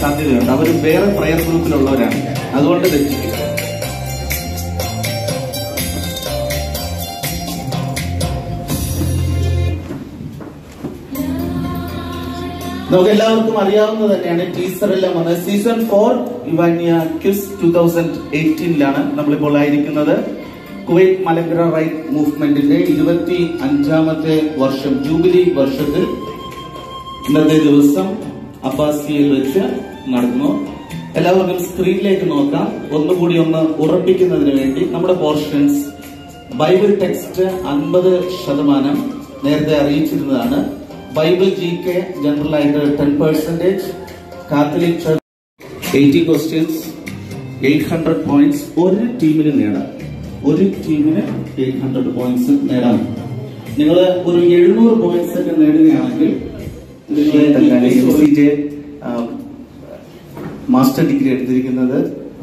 സാധ്യതയുണ്ട് അവർ വേറെ പ്രയർ ഗ്രൂപ്പിലുള്ളവരാണ് അതുകൊണ്ട് തെറ്റിക്കും നമുക്ക് എല്ലാവർക്കും അറിയാവുന്നത് തന്നെയാണ് ടീസർ എല്ലാം വന്നത് സീസൺ ഫോർ ഇവാനിയ ക്യൂസ് ടൂ തൗസൻഡ് എയ്റ്റീനിലാണ് നമ്മളിപ്പോൾ ആയിരിക്കുന്നത് കുവൈറ്റ് മലങ്കര റൈറ്റ് മൂവ്മെന്റിന്റെ ഇരുപത്തി അഞ്ചാമത്തെ വർഷം ജൂബിലി വർഷത്തിൽ ഇന്നത്തെ ദിവസം അബ്ബാസിയയിൽ വെച്ച് നടന്നു എല്ലാവർക്കും സ്ക്രീനിലേക്ക് നോക്കാം ഒന്നുകൂടി ഒന്ന് ഉറപ്പിക്കുന്നതിന് വേണ്ടി നമ്മുടെ പോർഷൻസ് ബൈബിൾ ടെക്സ്റ്റ് അൻപത് ശതമാനം നേരത്തെ അറിയിച്ചിരുന്നതാണ് ബൈബിൾ ജി കെ ജനറൽ ആയിട്ട് ten percentage Catholic church eighty questions eight hundred points ഒരു ടീമിന് നേടാം ഒരു ടീമിന് എയ്റ്റ് ഹൺഡ്രഡ് പോയിന്റ്സ് നേടാം നിങ്ങൾ ഒരു എഴുന്നൂറ് പോയിന്റ്സ് ഒക്കെ നേടുകയാണെങ്കിൽ നിങ്ങൾ മാസ്റ്റർ ഡിഗ്രി എടുത്തിരിക്കുന്നത്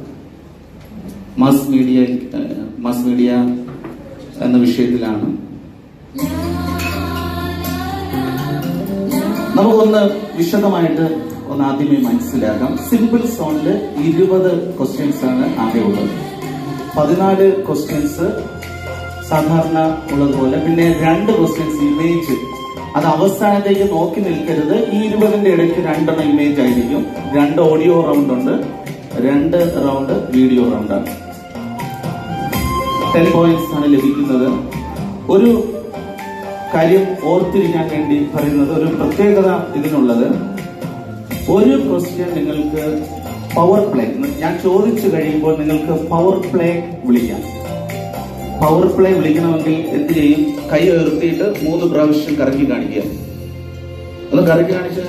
മാസ് മീഡിയ മാസ് മീഡിയ എന്ന വിഷയത്തിലാണ് നമുക്കൊന്ന് വിശദമായിട്ട് ഒന്ന് ആദ്യമേ മനസ്സിലാക്കാം സിമ്പിൾ സോണില് ഇരുപത് ക്വസ്റ്റ്യൻസ് ആണ് ആകെ ഉള്ളത് പതിനാല് ക്വസ്റ്റ്യൻസ് സാധാരണ ഉള്ളതുപോലെ പിന്നെ രണ്ട് ക്വസ്റ്റ്യൻസ് ഇമേജ് അത് അവസാനത്തേക്ക് നോക്കി നിൽക്കരുത് ഈ ഇരുപതിന്റെ ഇടയ്ക്ക് രണ്ടെണ്ണം ഇമേജ് ആയിരിക്കും രണ്ട് ഓഡിയോ റൗണ്ട് ഉണ്ട് രണ്ട് റൗണ്ട് വീഡിയോ റൗണ്ടാണ് ടെൻ പോയിന്റ്സ് ആണ് ലഭിക്കുന്നത് ഒരു കാര്യം ഓർത്തിരിക്കാൻ വേണ്ടി പറയുന്നത് ഒരു പ്രത്യേകത ഇതിനുള്ളത് ഒരു ക്വസ്റ്റ്യൻ നിങ്ങൾക്ക് പവർ പ്ലേ ഞാൻ ചോദിച്ചു കഴിയുമ്പോൾ നിങ്ങൾക്ക് പവർ പ്ലേ വിളിക്കാം പവർ പ്ലേ വിളിക്കണമെങ്കിൽ എന്ത് ചെയ്യും കൈ ഉയർത്തിയിട്ട് മൂന്ന് പ്രാവശ്യം കറക്കി കാണിക്കുക ഒന്ന് കറക്കി കാണിച്ചു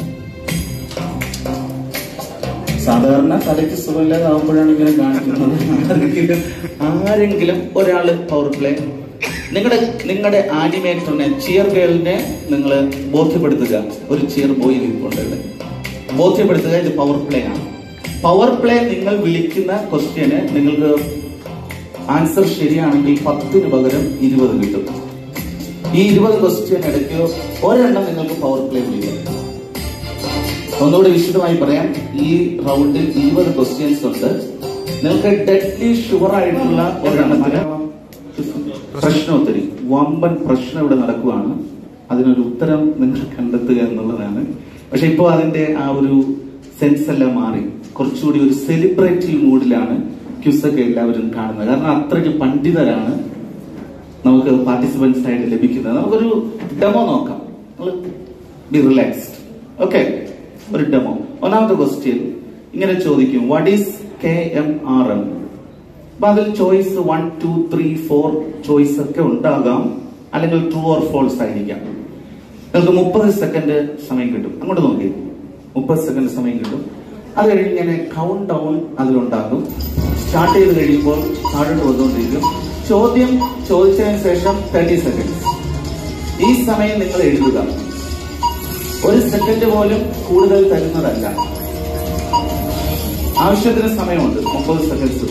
സാധാരണ തലയ്ക്ക് സുഖമില്ലാതാവുമ്പോഴാണ് ഇങ്ങനെ കാണിക്കുന്നത് ആരെങ്കിലും ആരെങ്കിലും ഒരാള് പവർ പ്ലേ നിങ്ങളുടെ നിങ്ങളുടെ ആനിമേറ്ററിനെ ചിയർ ഗേളിനെ നിങ്ങൾ ബോധ്യപ്പെടുത്തുക ഒരു ചിയർ ബോയ് ഇരിപ്പുണ്ട് ബോധ്യപ്പെടുത്തുക ഇത് പവർ പ്ലേ ആണ് പവർ പ്ലേ നിങ്ങൾ വിളിക്കുന്ന ക്വസ്റ്റ്യന് നിങ്ങൾക്ക് ആൻസർ ശരിയാണെങ്കിൽ പത്തിന് പകരം ഇരുപത് കിട്ടും ഈ ഇരുപത് ക്വസ്റ്റ്യൻ ഇടയ്ക്ക് ഒരെണ്ണം നിങ്ങൾക്ക് പവർ പ്ലേ വിളിക്കാം ഒന്നുകൂടി വിശദമായി പറയാം ഈ റൗണ്ടിൽ ഇരുപത് ക്വസ്റ്റ്യൻസ് ഉണ്ട് നിങ്ങൾക്ക് ഡെഡ്ലി ഷുവർ ആയിട്ടുള്ള ഒരെണ്ണത്തിന് പ്രശ്നോത്തരി വമ്പൻ പ്രശ്നം ഇവിടെ നടക്കുവാണ് അതിനൊരു ഉത്തരം നിങ്ങൾ കണ്ടെത്തുക എന്നുള്ളതാണ് പക്ഷെ ഇപ്പോൾ അതിന്റെ ആ ഒരു സെൻസ് എല്ലാം മാറി കുറച്ചുകൂടി ഒരു സെലിബ്രേറ്റീവ് മൂഡിലാണ് ക്യൂസൊക്കെ എല്ലാവരും കാണുന്നത് കാരണം അത്രയ്ക്ക് പണ്ഡിതരാണ് നമുക്ക് പാർട്ടിസിപ്പൻസ് ആയിട്ട് ലഭിക്കുന്നത് നമുക്കൊരു ഡെമോ നോക്കാം ബി റിലാക്സ്ഡ് ഓക്കെ ഒരു ഡെമോ ഒന്നാമത്തെ ക്വസ്റ്റ്യൻ ഇങ്ങനെ ചോദിക്കും what is K M R M അപ്പൊ അതിൽ choice one two three four choice ഒക്കെ ഉണ്ടാകാം അല്ലെങ്കിൽ ട്രൂ ഓർ ഫോൾസ് ആയിരിക്കാം നിങ്ങൾക്ക് മുപ്പത് സെക്കൻഡ് സമയം കിട്ടും അങ്ങോട്ട് നോക്കി മുപ്പത് സെക്കൻഡ് സമയം കിട്ടും അത് കഴിഞ്ഞ് ഇങ്ങനെ കൗണ്ട് ഡൗൺ അതിലുണ്ടാകും സ്റ്റാർട്ട് ചെയ്ത് കഴിയുമ്പോൾ താഴോട്ട് വന്നുകൊണ്ടിരിക്കും ചോദ്യം ചോദിച്ചതിന് ശേഷം തേർട്ടി സെക്കൻഡ്സ് ഈ സമയം നിങ്ങൾ എഴുതുക ഒരു സെക്കൻഡ് പോലും കൂടുതൽ തരുന്നതല്ല ആവശ്യത്തിന് സമയമുണ്ട് മുപ്പത് സെക്കൻഡ്സ്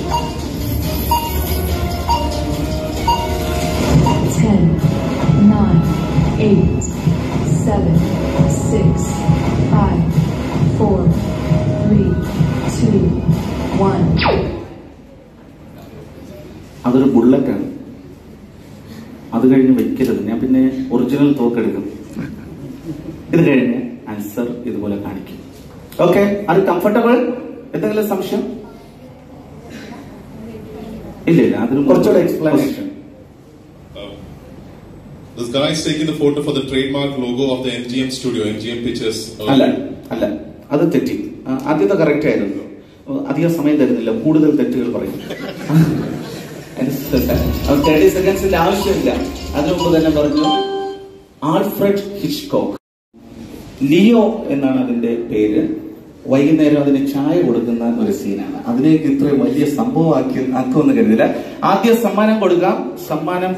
10, 9, 8, 7, 6, 5, 4, 3, 2, 1. അതൊരു ബുള്ളറ്റാണ് അത് കഴിഞ്ഞ് വെക്കരുത് ഞാൻ പിന്നെ ഒറിജിനൽ തോക്കെടുക്കും ഇത് കഴിഞ്ഞ് ആൻസർ ഇതുപോലെ കാണിക്കും ഓക്കെ അത് കംഫർട്ടബിൾ എന്തെങ്കിലും സംശയം ഇല്ല ഇല്ല അതിന് കുറച്ചുകൂടെ explanation This guy is taking the photo for the trademark logo of the MGM studio, MGM Pictures. അല്ല അല്ല അത് തെറ്റി ആ, ആദ്യത്തെ കറക്റ്റ് ആയിരുന്നു അധികം സമയം തരുന്നില്ല കൂടുതൽ തെറ്റുകൾ പറയും തേർട്ടി സെക്കൻഡ്സിന്റെ ആവശ്യമില്ല അതിനു മുമ്പ് തന്നെ പറഞ്ഞു ആൽഫ്രഡ് ഹിച്ച്കോക്ക് ലിയോ എന്നാണ് അതിന്റെ പേര് വൈകുന്നേരം അതിന് ചായ കൊടുക്കുന്ന ഒരു സീനാണ് അതിനെ ഇത്രയും വലിയ സംഭവമാക്കി ആക്കുമെന്ന് കരുതില്ല ആദ്യം സമ്മാനം കൊടുക്കാം സമ്മാനം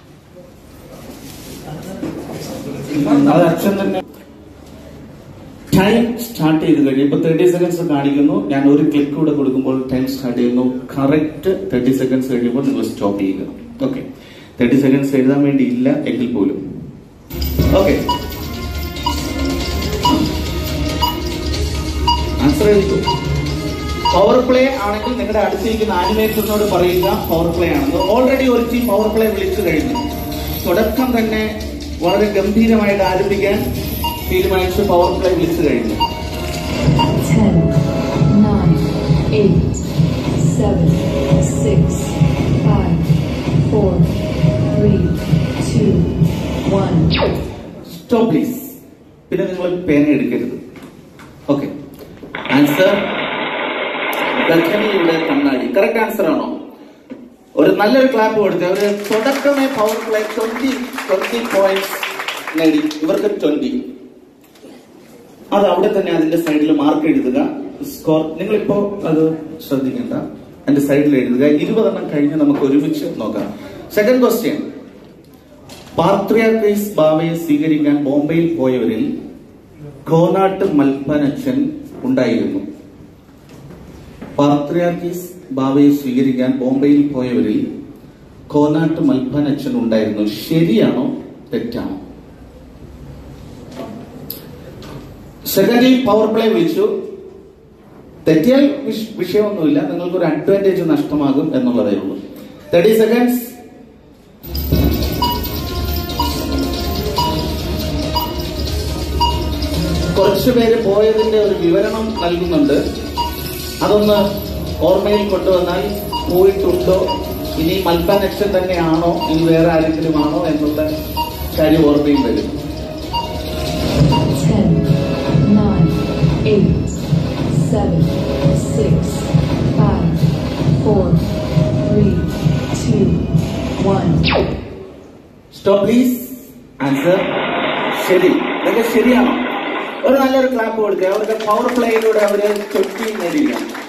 അത് അച്ഛൻ തന്നെ ടൈം സ്റ്റാർട്ട് ചെയ്ത് കഴിയും ഇപ്പൊ തേർട്ടി സെക്കൻഡ്സ് കാണിക്കുന്നു ഞാൻ ഒരു ക്ലിക്ക് കൂടെ കൊടുക്കുമ്പോൾ ടൈം സ്റ്റാർട്ട് ചെയ്യുന്നു കറക്റ്റ് തേർട്ടി സെക്കൻഡ്സ് കഴിയുമ്പോൾ നിങ്ങൾ സ്റ്റോപ്പ് ചെയ്യുക ഓക്കെ തേർട്ടി സെക്കൻഡ്സ് എഴുതാൻ വേണ്ടി ഇല്ല എങ്കിൽ പോലും ഓക്കെ ആൻസർ എഴുതൂ പവർ പ്ലേ ആണെങ്കിൽ നിങ്ങളുടെ അടുത്തിരിക്കുന്ന ആനിമേറ്ററിനോട് പറയുക പവർ പ്ലേ ആണെന്ന് ഓൾറെഡി ഒരു ടീം പവർ പ്ലേ വിളിച്ചു കഴിഞ്ഞു തുടക്കം തന്നെ വളരെ ഗംഭീരമായിട്ട് ആരംഭിക്കാൻ തീരുമാനിച്ച് പവർ പ്ലേ വിളിച്ചു കഴിഞ്ഞു 10, 9, 8, 7, 6, 5, 4, 3, 2, 1. സ്റ്റോപ്പ് പ്ലീസ് പിന്നെ നിങ്ങൾ പേന എടുക്കരുത് ഓക്കെ ആൻസർ ദഖനിയുടെ കണ്ണാടി കറക്റ്റ് ആൻസർ ആണോ ഒരു നല്ലൊരു ക്ലാപ്പ് കൊടുത്തേ ഒരു തുടക്കമേ power play twenty twenty points നേടി ഇവർക്ക് ട്വന്റി അത് അവിടെ തന്നെ അതിന്റെ സൈഡിൽ മാർക്ക് എഴുതുക സ്കോർ നിങ്ങളിപ്പോ അത് ശ്രദ്ധിക്കണ്ട അതിന്റെ സൈഡിൽ എഴുതുക ഇരുപതെണ്ണം കഴിഞ്ഞ് നമുക്ക് ഒരുമിച്ച് നോക്കാം സെക്കൻഡ് ക്വസ്റ്റ്യൻ പാത്രിയാക്രീസ് ബാവയെ സ്വീകരിക്കാൻ ബോംബെയിൽ പോയവരിൽ കോനാട്ട് മൽപ്പനച്ചൻ ഉണ്ടായിരുന്നു പാത്രിയാക്കീസ് ബാവയെ സ്വീകരിക്കാൻ ബോംബെയിൽ പോയവരിൽ കോനാട്ട് മൽപ്പനച്ചൻ ഉണ്ടായിരുന്നു ശരിയാണോ തെറ്റാണോ സെക്കൻഡ് പവർ പ്ലേ വിളിച്ചു തെറ്റിയാൽ വിഷ- വിഷയമൊന്നുമില്ല നിങ്ങൾക്ക് ഒരു അഡ്വാൻറ്റേജ് നഷ്ടമാകും എന്നുള്ളതേ ഉള്ളൂ തേർട്ടി സെക്കൻഡ്സ് കുറച്ചു പേര് പോയതിന്റെ ഒരു വിവരണം നൽകുന്നുണ്ട് അതൊന്ന് ഓർമ്മയിൽ കൊണ്ടുവന്നാൽ പോയിട്ടുണ്ടോ ഇനി മൽപ്പാനക്ഷൻ തന്നെയാണോ ഇനി വേറെ ആരെങ്കിലും ആണോ എന്നുള്ള കാര്യം ഓർമ്മയിൽ വരും 10, 9, 8, 7, 6, 5, 4, 3, 2, 1. സ്റ്റോപ്പ് പ്ലീസ് ആൻസർ ശരി ഇതൊക്കെ ശരിയാണോ ഒരു നല്ലൊരു ക്ലാപ്പ് കൊടുക്കുക അവരുടെ പവർ പ്ലേയിലൂടെ അവര് ചൊട്ടി നേടിയിരിക്കണം